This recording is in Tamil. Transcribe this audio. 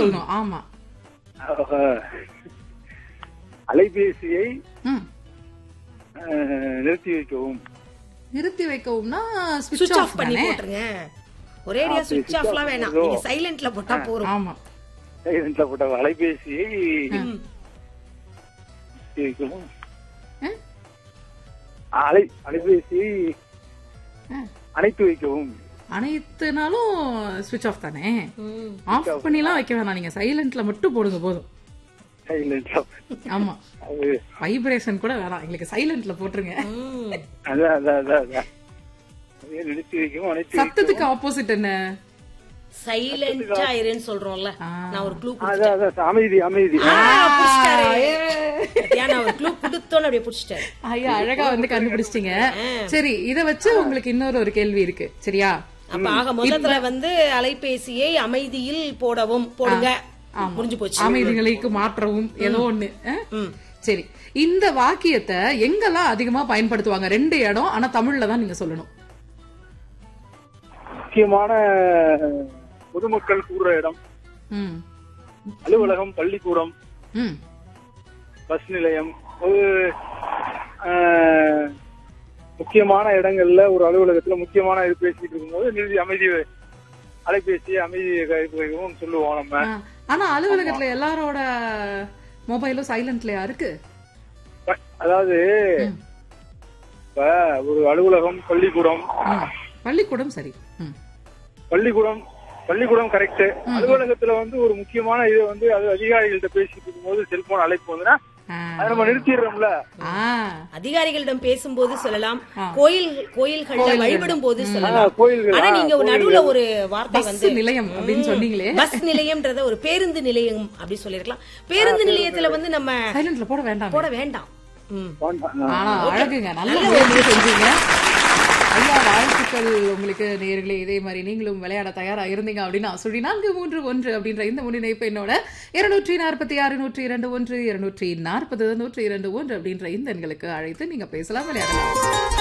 சொல்லணும் ஆமா ஆஹ், அலைபேசியை ம் அஹ், நிறுத்தி வைக்கவும் நிறுத்தி வைக்கவும்னா சுவிட்ச் ஸ்விட்ச் ஆஃப் பண்ணி போட்டுருங்க ஒரேடியா அப்படி சுவிட்ச் switch off ஆஃப்லாம் வேணாம் பண்ணதோ? நீங்க சைலண்ட்ல போட்டா போறோம் ஆமா சைலண்ட்ல போட்ட அலைபேசியை நிறுத்தி வைக்கவும் ஆ? அலை அலைபேசியை ஆ. அணைத்து வைக்கவும் அனைத்துனாலும் ஸ்விட்ச் ஆஃப் தானே ம். ஆஃப் பண்ணிலாம் வைக்க வேணாம் நீங்க சைலண்ட்ல மட்டும் போடுங்க போதும் சைலண்ட்ல ஆமா அது வைப்ரேஷன் கூட வேணாம் எங்களுக்கு சைலண்ட்ல போட்டுருங்க ம். அதான் அதான் அதான் அதான் அதையே நிறுத்தி வைக்கவும் அணைத்து வைக்கவும் சத்தத்துக்கு ஆப்போசிட் என்ன சைலண்டா இருன்னு சொல்றோம்ல ஆ. நான் ஒரு க்ளூ அதான் அதான் அமைதி அமைதி புடிச்சிட்டாரு ஏ. பாத்தியா, நான் ஒரு க்ளூ கொடுத்தோன்னு அப்படியே புடிச்சிட்டாரு ஐயா அழகா வந்து கண்டுபிடிச்சிட்டீங்க சரி இத வச்சு உங்களுக்கு இன்னொரு ஒரு கேள்வி இருக்கு சரியா அப்ப ஆக மொத்தத்துல வந்து அலைபேசியை அமைதியில் போடவும் போடுங்க முடிஞ்சு போச்சு அமைதிகளுக்கு மாற்றவும் ஏதோ ஒண்ணு அஹ்? ம். சரி இந்த வாக்கியத்தை எங்கெல்லாம் அதிகமா பயன்படுத்துவாங்க ரெண்டு இடம் ஆனா தமிழ்ல தான் நீங்க சொல்லணும் முக்கியமான பொதுமக்கள் கூடுற இடம் ம் அலுவலகம் பள்ளிக்கூடம் ம் பஸ் நிலையம் ஒரு ஆஹ், முக்கியமான இடங்கள்ல ஒரு அலுவலகத்துல முக்கியமான இது பேசிட்டு இருக்கும்போது நிறுத்தி அமைதி அலைபேசி அமைதி வைக்கவும் சொல்லுவோம் நம்ம ஆ, ஆனா அலுவலகத்துல எல்லாரோட மொபைலும் சைலண்ட்லயா இருக்கு ப- அதாவது ம். இப்ப ஒரு அலுவலகம் பள்ளிக்கூடம் ம். பள்ளிக்கூடம் சரி ம் பள்ளிக்கூடம் பள்ளிக்கூடம் கரெக்ட் அலுவலகத்துல வந்து ஒரு முக்கியமான இது வந்து அது அதிகாரிகள்ட்ட பேசிட்டு இருக்கும்போது செல்போன் அழைப்பு வந்துன்னா ஆ. அதை நம்ம நிறுத்திடுறோம்ல ஆ அதிகாரிகளிடம் பேசும்போது சொல்லலாம் கோயில் கோயில்கள்ல வழிபடும் போது ஆஹ், சொல்லலாம் கோயில்கள் ஆனா ஆஹ், நீங்க ஒரு நடுவுல ஒரு வார்த்தை பஸ் வந்து நிலையம் அப்படின்னு சொன்னீங்களே பஸ் நிலையம்ன்றத ஒரு பேருந்து நிலையம் அப்படி சொல்லிருக்கலாம் பேருந்து நிலையத்துல வந்து நம்ம சைலண்ட்ல போட வேண்டாம் போட வேண்டாம் ம். வேண்டாம். ஆனா அழகுங்க நல்ல முயற்சி செஞ்சீங்க ஐயா வாழ்த்துக்கள் உங்களுக்கு நேர்களே இதே மாதிரி நீங்களும் விளையாட தயாரா இருந்தீங்க அப்படின்னா சொல்லி நான்கு மூன்று ஒன்று அப்படின்ற இந்த முன்னிணைப்பு என்னோட இருநூற்றி நாற்பத்தி ஆறு நூற்றி இரண்டு ஒன்று இருநூற்றி நாற்பது நூற்றி இரண்டு ஒன்று அப்படின்ற இந்த எண்களுக்கு அழைத்து நீங்க பேசலாம் விளையாடலாம்